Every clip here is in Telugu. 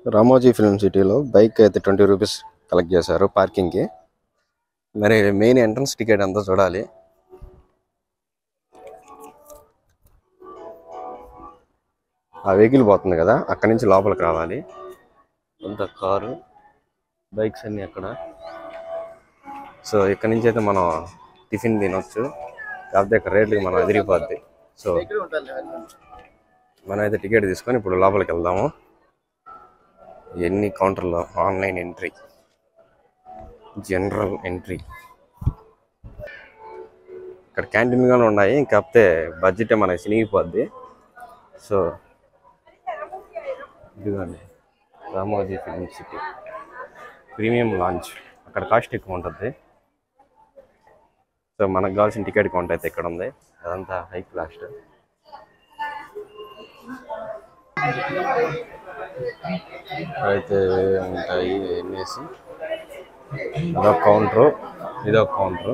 రామోజీ ఫిల్మ్ సిటీలో బైక్ అయితే ట్వంటీ రూపీస్ కలెక్ట్ చేశారు పార్కింగ్కి మరి మెయిన్ ఎంట్రన్స్ టికెట్ అంతా చూడాలి ఆ వెహికల్ పోతుంది కదా అక్కడి నుంచి లోపలికి రావాలి అంత కారు బైక్స్ అన్నీ అక్కడ సో ఇక్కడ నుంచి అయితే మనం టిఫిన్ తినొచ్చు కాకపోతే ఇక్కడ రేట్లకి మనం ఎదిరిపోద్ది సో మనం అయితే టికెట్ తీసుకొని ఇప్పుడు లోపలికి వెళ్దాము ఎన్ని కౌంటర్లో ఆన్లైన్ ఎంట్రీ జనరల్ ఎంట్రీ ఇక్కడ క్యాంటీన్ గానే ఉన్నాయి కాకపోతే బడ్జెట్ మనకి చినిగిపోద్ది సో ఇదిగోండి Ramoji film city premium lounge అక్కడ కాస్ట్ ఎక్కువ ఉంటుంది సో మనకు కావాల్సిన టికెట్ కౌంట్ అయితే ఇక్కడ ఉంది అదంతా హై కాస్ట్ అయితే ఉంటాయి ఎన్నేసి అదొక కౌంటరు ఇదొక కౌంటరు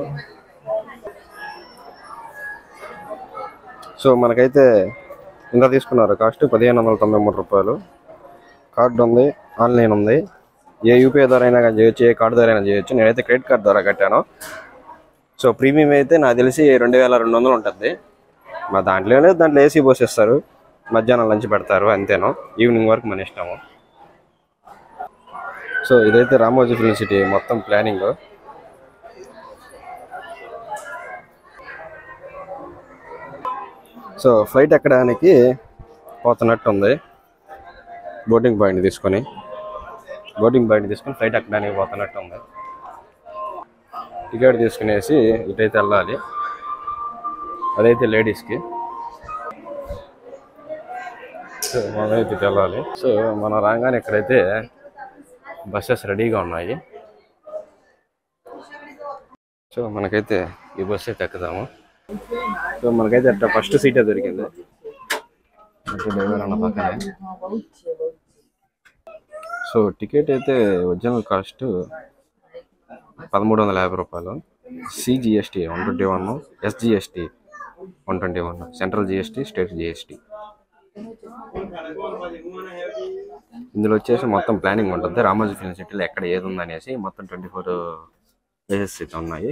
సో మనకైతే ఇంత తీసుకున్నారు కాస్ట్ పదిహేను వందల తొంభై మూడు రూపాయలు కార్డు ఉంది ఆన్లైన్ ఉంది ఏ యూపీఐ ద్వారా అయినా కానీ చేయొచ్చు ఏ కార్డు ద్వారా అయినా చేయొచ్చు నేనైతే క్రెడిట్ కార్డ్ ద్వారా కట్టాను సో ప్రీమియం అయితే నాకు తెలిసి రెండు వేల రెండు వందలు ఉంటుంది మా దాంట్లోనే దాంట్లో ఏసీ పోసేస్తారు మధ్యాహ్నం లంచ్ పెడతారు అంతేనో ఈవినింగ్ వరకు మన ఇష్టము సో ఇదైతే రామోజీ ఫిల్మ్ సిటీ మొత్తం ప్లానింగ్ సో ఫ్లైట్ ఎక్కడానికి పోతున్నట్టు ఉంది బోటింగ్ పాయింట్ తీసుకొని బోటింగ్ పాయింట్ తీసుకొని ఫ్లైట్ ఎక్కడానికి పోతున్నట్టు ఉంది టికెట్ తీసుకునేసి ఇటైతే వెళ్ళాలి అదైతే లేడీస్కి సో మనమైతే ఇటు వెళ్ళాలి సో మనం రాగానే ఇక్కడైతే బస్సెస్ రెడీగా ఉన్నాయి సో మనకైతే ఈ బస్సు అయితే ఎక్కుదాము సో మనకైతే అట్లా ఫస్ట్ సీటే దొరికింది అంటే డ్రైవర్ అన్న పక్కనే సో టికెట్ అయితే ఒరిజినల్ కాస్ట్ పదమూడు వందల యాభై రూపాయలు CGST one twenty one SGST one twenty one central GST state GST ఇందులో వచ్చేసి మొత్తం ప్లానింగ్ ఉంటుంది రామోజీ ఫిల్మ్ సిటీలో ఎక్కడ ఏది ఉందనేసి మొత్తం ట్వంటీ ఫోర్ ప్లేసెస్ అయితే ఉన్నాయి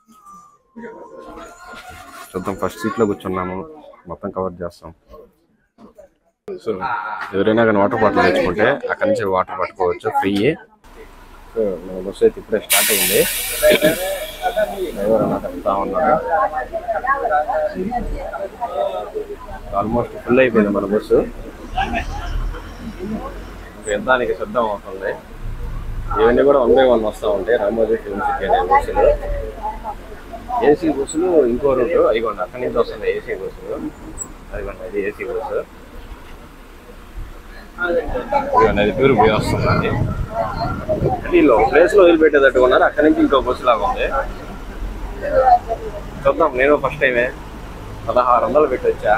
చూద్దాం ఫస్ట్ సీట్లో కూర్చున్నాము మొత్తం కవర్ చేస్తాం సో ఎవరైనా కానీ వాటర్ బాటిల్ తెచ్చుకుంటే అక్కడి నుంచి వాటర్ పట్టుకోవచ్చు ఫ్రీ సో మన బస్సు అయితే ఇప్పుడే స్టార్ట్ అయింది డ్రైవర్ అన్న చెప్తా ఉన్నాడు ఆల్మోస్ట్ ఫుల్ అయిపోయింది మన బస్సు ఇంకా యుద్ధానికి సిద్ధం అవుతుంది ఇవన్నీ కూడా వన్ బై వన్ వస్తూ ఉంటాయి రామోజీ ఫిల్మ్ సిటీ అనే బస్సులు ఏసీ బస్సులు ఇంకో రూట్ అదిగోండి అక్కడి నుంచి వస్తుంది ఏసీ బస్సులు అదిగోండి అది ఏసీ బస్సు ఇదిగోండి అది టూర్ పోయి వస్తుంది అంటే వీళ్ళు ఒక ప్లేస్ లో వదిలిపెట్టేటట్టు ఉన్నారు అక్కడి నుంచి ఇంకో బస్సు లాగా ఉంది చూద్దాం నేను ఫస్ట్ టైమే పదహారు వందలు పెట్టొచ్చా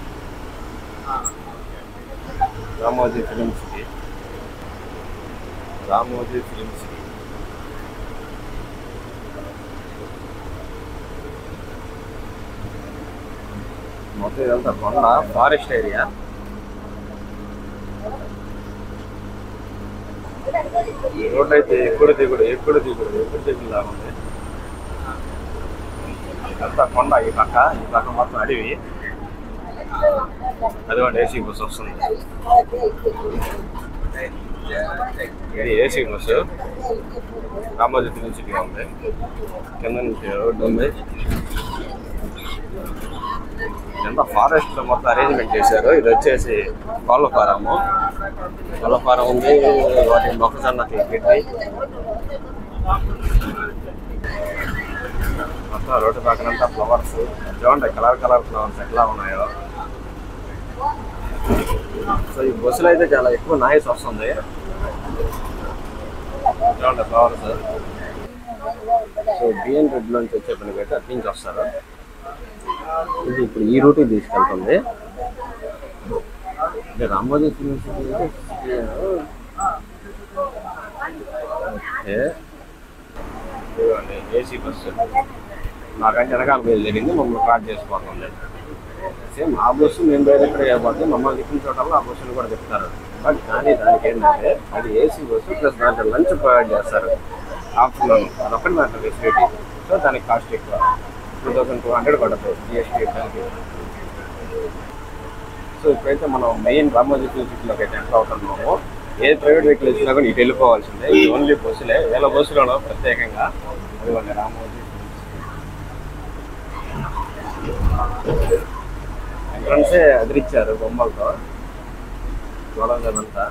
Ramoji film city Ramoji film city మొత్తం ఇదంతా కొండ ఫారెస్ట్ ఏరియా ఈ రోడ్ అయితే ఎప్పుడు దిగుడు ఎప్పుడు దిగుడు ఎప్పుడు దిగుడు లాగా ఉంది ఇదంతా కొండ ఈ పక్క ఈ పక్క మొత్తం అడవి అదిగోండి ఏసీ బస్సు వస్తుంది ఇది AC bus Ramoji film city ఉంది కింద నుంచి రోడ్డు ఉంది ఇదంతా ఫారెస్ట్ లో మొత్తం అరేంజ్మెంట్ చేశారు ఇది వచ్చేసి కోళ్ళ ఫారము కోళ్ళ ఫారం ఉంది వాటి మొక్కజొన్న పెట్టి మొత్తం రోడ్డు పక్కనంతా ఫ్లవర్స్ చూడండి కలర్ కలర్ ఫ్లవర్స్ ఎట్లా ఉన్నాయో సో ఈ బస్సులో అయితే చాలా ఎక్కువ నాయిస్ వస్తుంది చూడండి ఫ్లవర్స్ సో బిఎన్ రెడ్ నుంచి వచ్చే పని పెట్టి అటు నుంచి వస్తారు ఇది ఇప్పుడు ఈ రూట్కి తీసుకెళ్తుంది అంటే రామోజీ ఫిల్మ్ సిటీ అంటే ఓకే ఇదిగోండి ఏసీ బస్సు మాకంటే వెనకాల బయలుదేరింది మమ్మల్ని కాట్ చేసుకోవాలి సేమ్ ఆ బస్సు మేము బయలుదేరి చేయకపోతే మమ్మల్ని తిప్పిన చోటల్లో ఆ బస్సులు కూడా తిప్పుతారు బట్ కానీ దానికి ఏంటంటే అది ఏసీ బస్సు ప్లస్ దాంట్లో లంచ్ ప్రొవైడ్ చేస్తారు ఆఫ్టర్నూన్ అదొక్కటి దాంట్లో ఫెసిలిటీ సో దానికి కాస్ట్ ఎక్కువ టూ థౌసండ్ టూ హండ్రెడ్ పడుతుంది జిఎస్టీ దానికి సో ఇప్పుడైతే మనం మెయిన్ రామోజీ ఫిల్మ్ సిటీలోకి అయితే ఎంటర్ అవుతున్నాము ఏ ప్రైవేట్ వెహికల్ వచ్చినా కూడా ఇటు వెళ్ళిపోవాల్సిందే ఇది ఓన్లీ బస్సులే వేల బస్సులలో ప్రత్యేకంగా ఇదిగోండి రామోజీ ఎంట్రన్సే అదిరిచ్చారు బొమ్మలతో చూడాలంతా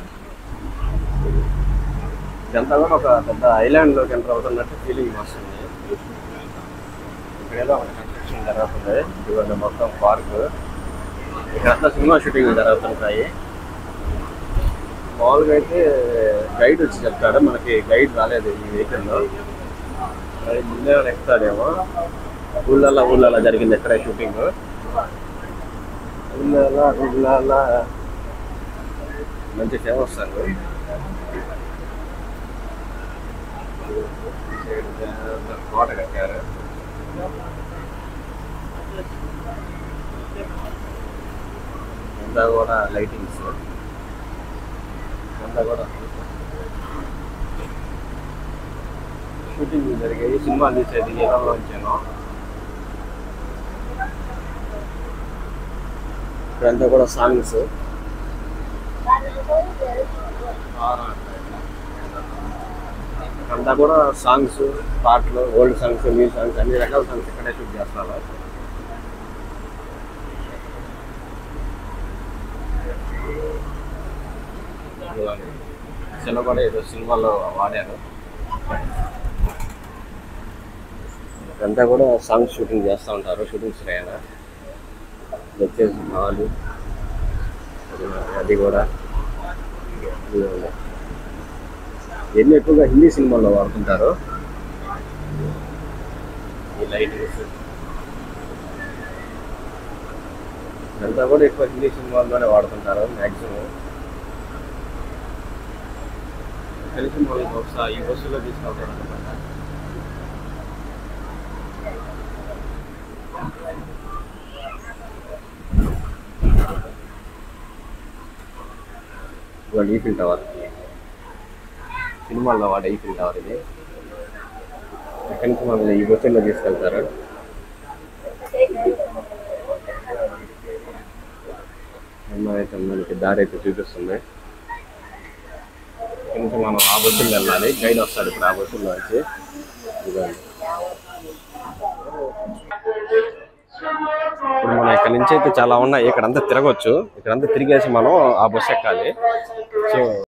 ఇదంతా కూడా ఒక పెద్ద ఐలాండ్ లోకి ఎంటర్ అవుతున్నట్టు ఫీలింగ్ వస్తుంది ఇక్కడ ఏదో ఒక కన్స్ట్రక్షన్ జరుగుతుంది ఇదిగోండి మొత్తం పార్క్ ఇక్కడంతా సినిమా షూటింగ్ జరుగుతుంటాయి మామూలుగా అయితే గైడ్ వచ్చి చెప్తాడు మనకి గైడ్ రాలేదు ఈ వెహికల్లో మరి ముందే ఎక్కుతాడేమో ఊళ్ళల్లో ఊళ్ళల్లో జరిగింది ఎక్కడ షూటింగ్ ఊళ్ళల్లో ఊళ్ళల్లో మంచి ఫేమస్ సార్ కోట కట్టారు అంతా కూడా లైటింగ్స్ అంతా కూడా షూటింగ్ జరిగాయి సినిమాలు తీసేది ఇళ్ళలో వచ్చాను ఇక్కడంతా కూడా సాంగ్స్ అంతా కూడా సాంగ్స్ పాటలు ఓల్డ్ సాంగ్స్ న్యూ సాంగ్స్ అన్ని రకాల సాంగ్స్ ఇక్కడే షూట్ చేస్తారు చిన్న కూడా ఏదో సినిమాలో వాడారు ఇదంతా కూడా సాంగ్ షూటింగ్ చేస్తూ ఉంటారు షూటింగ్స్ రేనా ఇది వచ్చేసి మాలు అది కూడా ఇదిగోండి. ఇవన్నీ ఎక్కువగా హిందీ సినిమాల్లో వాడుతుంటారు ఈ లైటింగ్స్ ఇదంతా కూడా ఎక్కువ హిందీ సినిమాల్లోనే వాడుతుంటారు మ్యాక్సిమం తెలిసి మనకి ఒకసారి ఈ బస్సులో తీసుకెళ్తారు అనమాట ఇవాళ ఈఫిల్ టవర్ సినిమాల్లో వాడే ఈఫిల్ టవర్ ఇది ఇక్కడి నుంచి మనల్ని ఈ బస్సులో తీసుకెళ్తారు అమ్మాయి అయితే మనకి దారి అయితే చూపిస్తుంది ఇక్కడి నుంచి మనం ఆ బస్సులో వెళ్ళాలి గైడ్ వస్తాడు ఇప్పుడు ఆ బస్సులో వచ్చి ఇదిగోండి. ఇప్పుడు మనం ఇక్కడ నుంచి అయితే చాలా ఉన్నాయి ఇక్కడంతా తిరగొచ్చు ఇక్కడంతా తిరిగేసి మనం ఆ బస్సు ఎక్కాలి సో